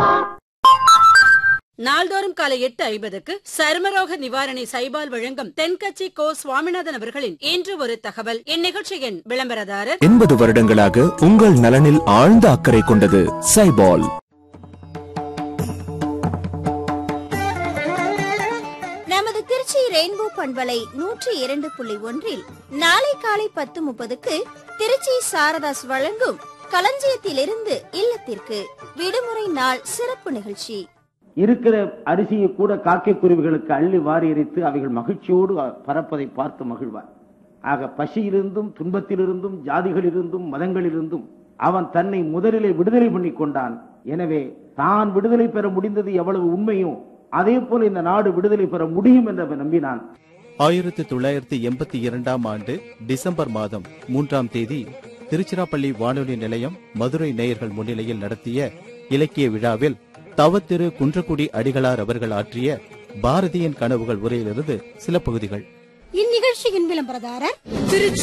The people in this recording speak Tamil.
நாள்தோறும் காலை எட்டு ஐம்பதுக்கு சருமரோக நிவாரணி சைபால் வழங்கும் தென்கட்சி கோ சுவாமிநாதன் அவர்களின் இன்று ஒரு தகவல் இந்நிகழ்ச்சியின் விளம்பரதாரர் எண்பது வருடங்களாக உங்கள் நலனில் ஆழ்ந்த அக்கறை கொண்டது சைபால் நமது திருச்சி ரெயின்போ பண்பலை நூற்றி இரண்டு புள்ளி ஒன்றில் நாளை காலை பத்து முப்பதுக்கு திருச்சி சாரதாஸ் வழங்கும் களஞ்சியத்திலிருந்து இல்லத்திற்கு விடுமுறை நாள் சிறப்பு நிகழ்ச்சி இருக்கிற அரிசியை கூட காக்கை குருவிகளுக்கு அள்ளி வாரி எரித்து அவைகள் மகிழ்ச்சியோடு அ- பறப்பதை பார்த்து மகிழ்வார் ஆக பசியிலிருந்தும் துன்பத்திலிருந்தும் ஜாதிகளிலிருந்தும் மதங்களிலிருந்தும் அவன் தன்னை முதலிலே விடுதலை பண்ணி கொண்டான் எனவே தான் விடுதலை பெற முடிந்தது எவ்வளவு உண்மையோ அதே போல இந்த நாடு விடுதலை பெற முடியும் என்று அவன் நம்பினான் ஆயிரத்தி தொள்ளாயிரத்தி எண்பத்தி இரண்டாம் ஆண்டு டிசம்பர் மாதம் மூன்றாம் தேதி திருச்சிராப்பள்ளி வானொலி நிலையம் மதுரை நேயர்கள் முன்னிலையில் நடத்திய இலக்கிய விழாவில் தவத்திரு குன்றக்குடி அடிகளார் அவர்கள் ஆற்றிய பாரதியின் கனவுகள் உரையிலிருந்து சில பகுதிகள் இந்நிகழ்ச்சியின் விளம்பரதாரர் திருச்சி